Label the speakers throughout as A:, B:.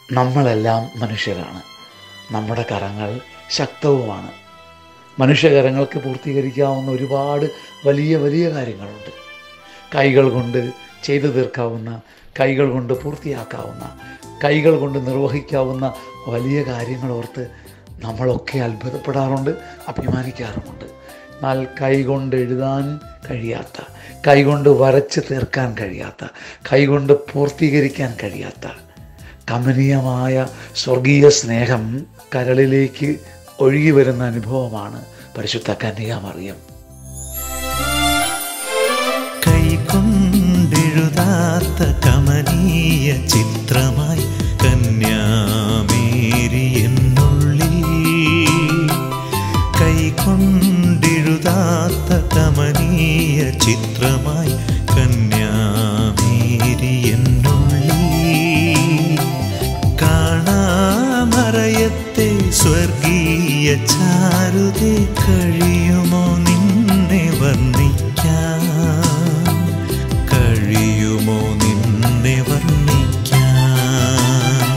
A: നമ്മളെല്ലാം മനുഷ്യരാണ് നമ്മുടെ കരങ്ങൾ ശക്തവുമാണ് മനുഷ്യകരങ്ങൾക്ക് പൂർത്തീകരിക്കാവുന്ന ഒരുപാട് വലിയ വലിയ കാര്യങ്ങളുണ്ട് കൈകൾ കൊണ്ട് ചെയ്തു തീർക്കാവുന്ന കൈകൾ കൊണ്ട് പൂർത്തിയാക്കാവുന്ന കൈകൾ കൊണ്ട് നിർവഹിക്കാവുന്ന വലിയ കാര്യങ്ങളോർത്ത് നമ്മളൊക്കെ അത്ഭുതപ്പെടാറുണ്ട് അഭിമാനിക്കാറുമുണ്ട് എന്നാൽ കൈകൊണ്ട് എഴുതാൻ കഴിയാത്ത കൈകൊണ്ട് വരച്ച് തീർക്കാൻ കഴിയാത്ത കൈകൊണ്ട് പൂർത്തീകരിക്കാൻ കഴിയാത്ത കമനീയമായ സ്വർഗീയ സ്നേഹം കരളിലേക്ക് ഒഴുകി വരുന്ന അനുഭവമാണ് പരിശുദ്ധ കന്യാമറിയം
B: കൈകൊണ്ടെഴുതാത്ത കമനീയ ചിത്രമായി കന്യാമേരി എന്നുള്ളിൽ കൈകൊണ്ടെഴുതാത്ത കമനീയ ചിത്രമായി കന്യാമേരി എന്നുള്ളിൽ കാണാമറയത്തെ സ്വർഗീയ ചാരുതേ കഴിയുമോ നിന്നെ വർണ്ണിക്കാൻ കഴിയുമോ നിന്നെ വർണ്ണിക്കാൻ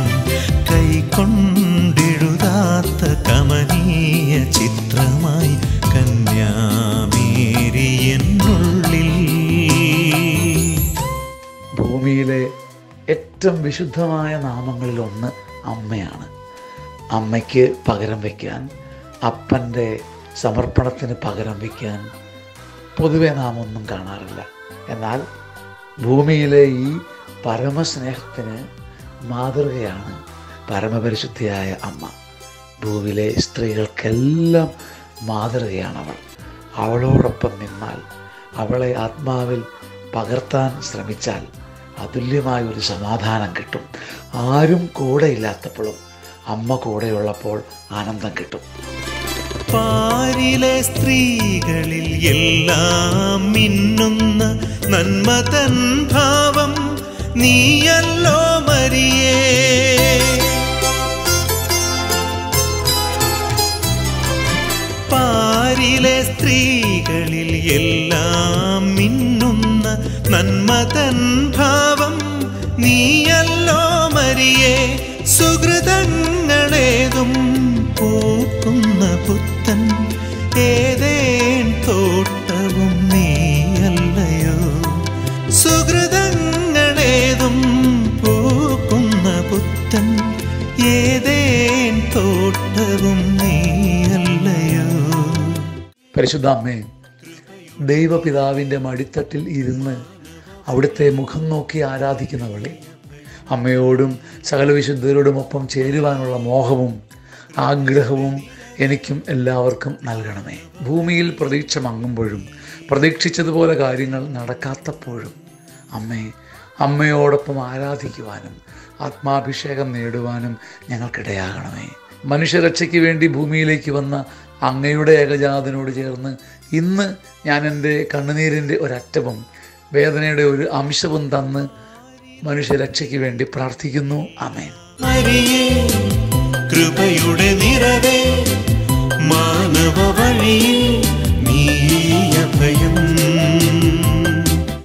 B: കൈകൊണ്ടെഴുതാത്ത കമനീയ ചിത്രമായി കന്യാമേരി എന്നുള്ളിൽ
A: ഭൂമിയിലെ ഏറ്റവും വിശുദ്ധമായ നാമങ്ങളിൽ ഒന്ന് അമ്മയാണ് അമ്മയ്ക്ക് പകരം വയ്ക്കാൻ അപ്പൻ്റെ സമർപ്പണത്തിന് പകരം വയ്ക്കാൻ പൊതുവെ നാം ഒന്നും കാണാറില്ല എന്നാൽ ഭൂമിയിലെ ഈ പരമസ്നേഹത്തിന് മാതൃകയാണ് പരമപരിശുദ്ധിയായ അമ്മ ഭൂമിയിലെ സ്ത്രീകൾക്കെല്ലാം മാതൃകയാണ് അവൾ അവളോടൊപ്പം നിന്നാൽ അവളെ ആത്മാവിൽ പകർത്താൻ ശ്രമിച്ചാൽ അതുല്യമായ ഒരു സമാധാനം കിട്ടും ആരും കൂടെ ഇല്ലാത്തപ്പോഴും അമ്മ കൂടെയുള്ളപ്പോൾ ആനന്ദം കിട്ടും
B: പാരിലെ സ്ത്രീകളിൽ എല്ലാം മിന്നുന്ന നന്മതൻ ഭാവം നീയല്ലോ മരിയേ പാരിലെ സ്ത്രീകളിൽ എല്ലാം മിന്നുന്ന നന്മതൻ ഭാവം നീയല്ലോ മരിയേ സുഹൃതങ്ങളേതും പൂക്കുന്ന പുത്തൻ ഏതേൻ തോട്ടവും നീയല്ലയോ സുഹൃതങ്ങളേതും പൂക്കുന്ന പുത്തൻ ഏതേൻ തോട്ടവും നീയല്ലയോ
A: പരിശുദ്ധ അമ്മേ ദൈവപിതാവിൻ്റെ മടിത്തട്ടിൽ ഇരുന്ന് അവിടുത്തെ മുഖം നോക്കി ആരാധിക്കുന്നവളെ അമ്മയോടും സകല വിശുദ്ധരോടുമൊപ്പം ചേരുവാനുള്ള മോഹവും ആഗ്രഹവും എനിക്കും എല്ലാവർക്കും നൽകണമേ ഭൂമിയിൽ പ്രതീക്ഷ മങ്ങുമ്പോഴും പ്രതീക്ഷിച്ചതുപോലെ കാര്യങ്ങൾ നടക്കാത്തപ്പോഴും അമ്മേ അമ്മയോടൊപ്പം ആരാധിക്കുവാനും ആത്മാഭിഷേകം നേടുവാനും ഞങ്ങൾക്കിടയാകണമേ മനുഷ്യരക്ഷയ്ക്ക് വേണ്ടി ഭൂമിയിലേക്ക് വന്ന അങ്ങയുടെ ഏകജാതനോട് ചേർന്ന് ഇന്ന് ഞാൻ എൻ്റെ കണ്ണുനീരിൻ്റെ ഒരറ്റവും വേദനയുടെ ഒരു അംശവും തന്ന് മനുഷ്യരക്ഷയ്ക്ക് വേണ്ടി പ്രാർത്ഥിക്കുന്നു അമേൻ
B: മരിയേ കൃപയുടെ നിറവേ മാനവ വഴിയിൽ